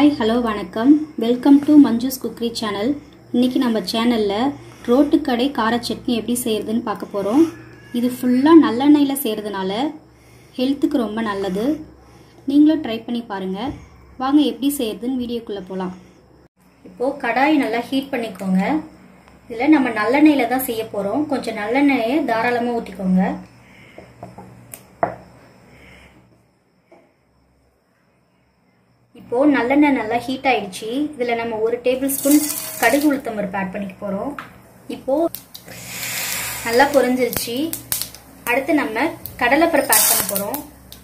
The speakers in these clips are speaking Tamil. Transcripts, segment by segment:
ஹாய் ஹலோ வணக்கம் welcome to Manju's cookery channel இன்றைக்கி நம்ம சேனலில் ரோட்டுக்கடை கார சட்னி எப்படி செய்கிறதுன்னு பார்க்க போகிறோம் இது ஃபுல்லாக நல்லெண்ணெயில் செய்கிறதுனால ஹெல்த்துக்கு ரொம்ப நல்லது நீங்களும் ட்ரை பண்ணி பாருங்கள் வாங்க எப்படி செய்கிறதுன்னு வீடியோக்குள்ளே போகலாம் இப்போது கடாய் நல்லா ஹீட் பண்ணிக்கோங்க இதில் நம்ம நல்லெண்ணெயில் தான் செய்ய போகிறோம் கொஞ்சம் நல்லெண்ணெயை தாராளமாக ஊற்றிக்கோங்க இப்போது நல்லெண்ணெய் நல்லா ஹீட் ஆயிடுச்சு இதில் நம்ம ஒரு டேபிள் ஸ்பூன் கடுகு உளுத்தம் பருப்பு ஆட் பண்ணிக்க போகிறோம் இப்போது நல்லா பொரிஞ்சிருச்சு அடுத்து நம்ம கடலைப்பருப்பு ஆட் பண்ண போகிறோம்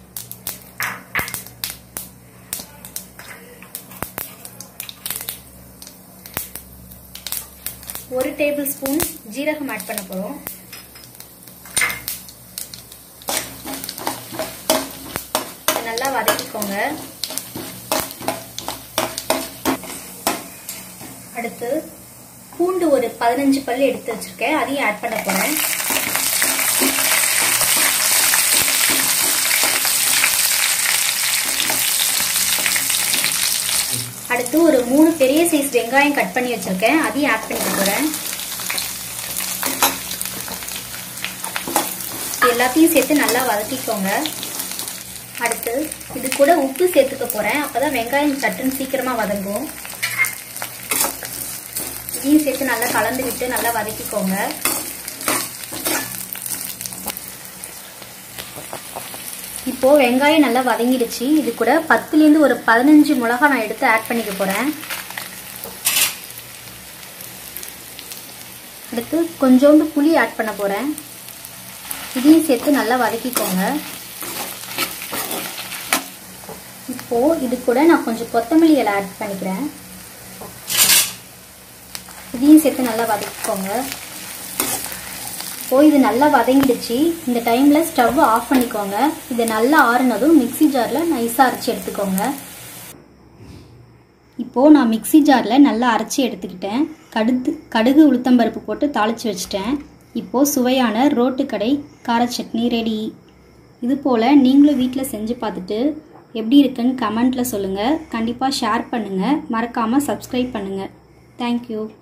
ஒரு டேபிள் ஸ்பூன் ஜீரகம் ஆட் பண்ண போகிறோம் நல்லா வதக்கிக்கோங்க அடுத்து பூண்டு ஒரு பதினஞ்சு பல் எடுத்து வச்சிருக்கேன் அதையும் ஆட் பண்ண போறேன் அடுத்து ஒரு மூணு பெரிய சைஸ் வெங்காயம் கட் பண்ணி வச்சிருக்கேன் அதையும் ஆட் பண்ணிக்க போறேன் எல்லாத்தையும் சேர்த்து நல்லா வதக்கிக்கோங்க அடுத்து இது கூட உப்பு சேர்த்துக்க போறேன் அப்பதான் வெங்காயம் சட்டுன்னு சீக்கிரமா வதங்கும் இதையும் சேர்த்து நல்லா கலந்து விட்டு நல்லா வதக்கிக்கோங்க இப்போ வெங்காயம் நல்லா வதங்கிடுச்சு இது கூட பத்துலேருந்து ஒரு பதினஞ்சு மிளகா நான் எடுத்து ஆட் பண்ணிக்க போறேன் அடுத்து கொஞ்சோண்டு புளி ஆட் பண்ண போறேன் இதையும் சேர்த்து நல்லா வதக்கிக்கோங்க இப்போ இது கூட நான் கொஞ்சம் கொத்தமல்லி இலை ஆட் பண்ணிக்கிறேன் இதையும் சேர்த்து நல்லா வதக்கிக்கோங்க இப்போ இது நல்லா வதங்கிடுச்சு இந்த டைமில் ஸ்டவ் ஆஃப் பண்ணிக்கோங்க இது நல்லா ஆறுனதும் மிக்சி ஜாரில் நைஸாக அரைச்சி எடுத்துக்கோங்க இப்போது நான் மிக்சி ஜாரில் நல்லா அரைச்சி எடுத்துக்கிட்டேன் கடுகு கடுகு உளுத்தம்பருப்பு போட்டு தாளித்து வச்சிட்டேன் இப்போது சுவையான ரோட்டு கடை கார சட்னி ரெடி இது போல் நீங்களும் வீட்டில் செஞ்சு பார்த்துட்டு எப்படி இருக்குன்னு கமெண்ட்டில் சொல்லுங்கள் கண்டிப்பாக ஷேர் பண்ணுங்கள் மறக்காமல் சப்ஸ்கிரைப் பண்ணுங்கள் தேங்க்யூ